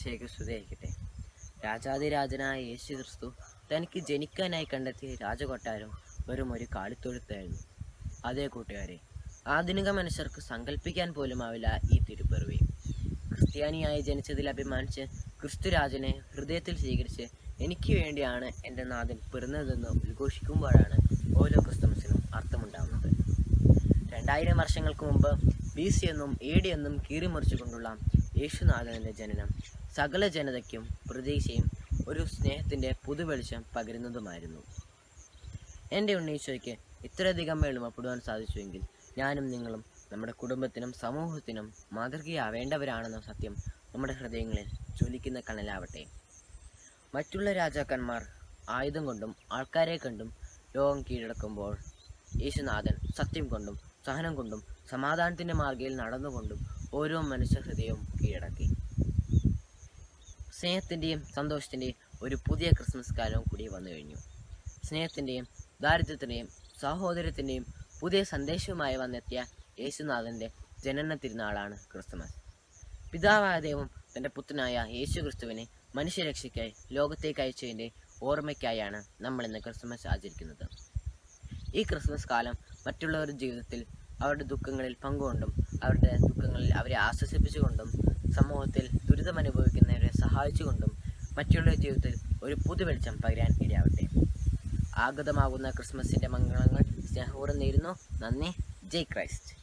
ഈശോയ്ക്ക് സ്തുതിയായിരിക്കട്ടെ രാജാതിരാജനായ യേശു ക്രിസ്തു തനിക്ക് ജനിക്കാനായി കണ്ടെത്തിയ രാജകൊട്ടാരം വെറും ഒരു കാളിത്തൊഴുത്തായിരുന്നു അതേ കൂട്ടുകാരെ ആധുനിക മനുഷ്യർക്ക് സങ്കല്പിക്കാൻ പോലുമാവില്ല ഈ തിരുപ്പിറവി ക്രിസ്ത്യാനിയായി ജനിച്ചതിൽ അഭിമാനിച്ച് ക്രിസ്തുരാജനെ ഹൃദയത്തിൽ സ്വീകരിച്ച് എനിക്ക് വേണ്ടിയാണ് എൻ്റെ നാഥൻ പിറന്നതെന്ന് ഉദ്ഘോഷിക്കുമ്പോഴാണ് ഓരോ ക്രിസ്തുമസിനും അർത്ഥമുണ്ടാകുന്നത് രണ്ടായിരം വർഷങ്ങൾക്ക് മുമ്പ് ബി സി എന്നും എ ഡി എന്നും കീറിമുറിച്ചുകൊണ്ടുള്ള യേശുനാഥൻ്റെ ജനനം സകല ജനതയ്ക്കും പ്രതീക്ഷയും ഒരു സ്നേഹത്തിൻ്റെ പുതുവെളിച്ചം പകരുന്നതുമായിരുന്നു എൻ്റെ ഉണ്ണീശോയ്ക്ക് ഇത്രയധികം എളുപ്പപ്പെടുവാൻ സാധിച്ചുവെങ്കിൽ ഞാനും നിങ്ങളും നമ്മുടെ കുടുംബത്തിനും സമൂഹത്തിനും മാതൃകയാവേണ്ടവരാണെന്ന സത്യം നമ്മുടെ ഹൃദയങ്ങളിൽ ജ്വലിക്കുന്ന കണലാവട്ടെ മറ്റുള്ള രാജാക്കന്മാർ ആയുധം കൊണ്ടും ആൾക്കാരെ കണ്ടും ലോകം കീഴടക്കുമ്പോൾ യേശുനാഥൻ സത്യം കൊണ്ടും സഹനം കൊണ്ടും സമാധാനത്തിൻ്റെ മാർഗയിൽ നടന്നുകൊണ്ടും ഓരോ മനുഷ്യ ഹൃദയവും കീഴടക്കി സ്നേഹത്തിൻ്റെയും സന്തോഷത്തിൻ്റെയും ഒരു പുതിയ ക്രിസ്മസ് കാലവും കൂടി വന്നു കഴിഞ്ഞു സ്നേഹത്തിൻ്റെയും ദാരിദ്ര്യത്തിൻ്റെയും സഹോദരത്തിൻ്റെയും പുതിയ സന്ദേശവുമായി വന്നെത്തിയ യേശുനാഥൻ്റെ ജനന തിരുനാളാണ് ക്രിസ്മസ് പിതാവായ ദൈവം തൻ്റെ പുത്രനായ യേശു ക്രിസ്തുവിനെ മനുഷ്യരക്ഷയ്ക്കായി ലോകത്തേക്ക് അയച്ചതിൻ്റെ ഓർമ്മയ്ക്കായാണ് നമ്മൾ ഇന്ന് ക്രിസ്മസ് ആചരിക്കുന്നത് ഈ ക്രിസ്മസ് കാലം മറ്റുള്ളവരുടെ ജീവിതത്തിൽ അവരുടെ ദുഃഖങ്ങളിൽ പങ്കുകൊണ്ടും അവരുടെ ദുഃഖങ്ങളിൽ അവരെ ആശ്വസിപ്പിച്ചുകൊണ്ടും സമൂഹത്തിൽ ദുരിതമനുഭവിക്കുന്നവരെ സഹായിച്ചുകൊണ്ടും മറ്റുള്ളവരുടെ ജീവിതത്തിൽ ഒരു പുതു വെളിച്ചം പകരാൻ ഇടയാവട്ടെ ആഗതമാകുന്ന ക്രിസ്മസിൻ്റെ മംഗളങ്ങൾ സ്നേഹപൂർവ്വം നേരുന്നു നന്ദി ജയ് ക്രൈസ്റ്റ്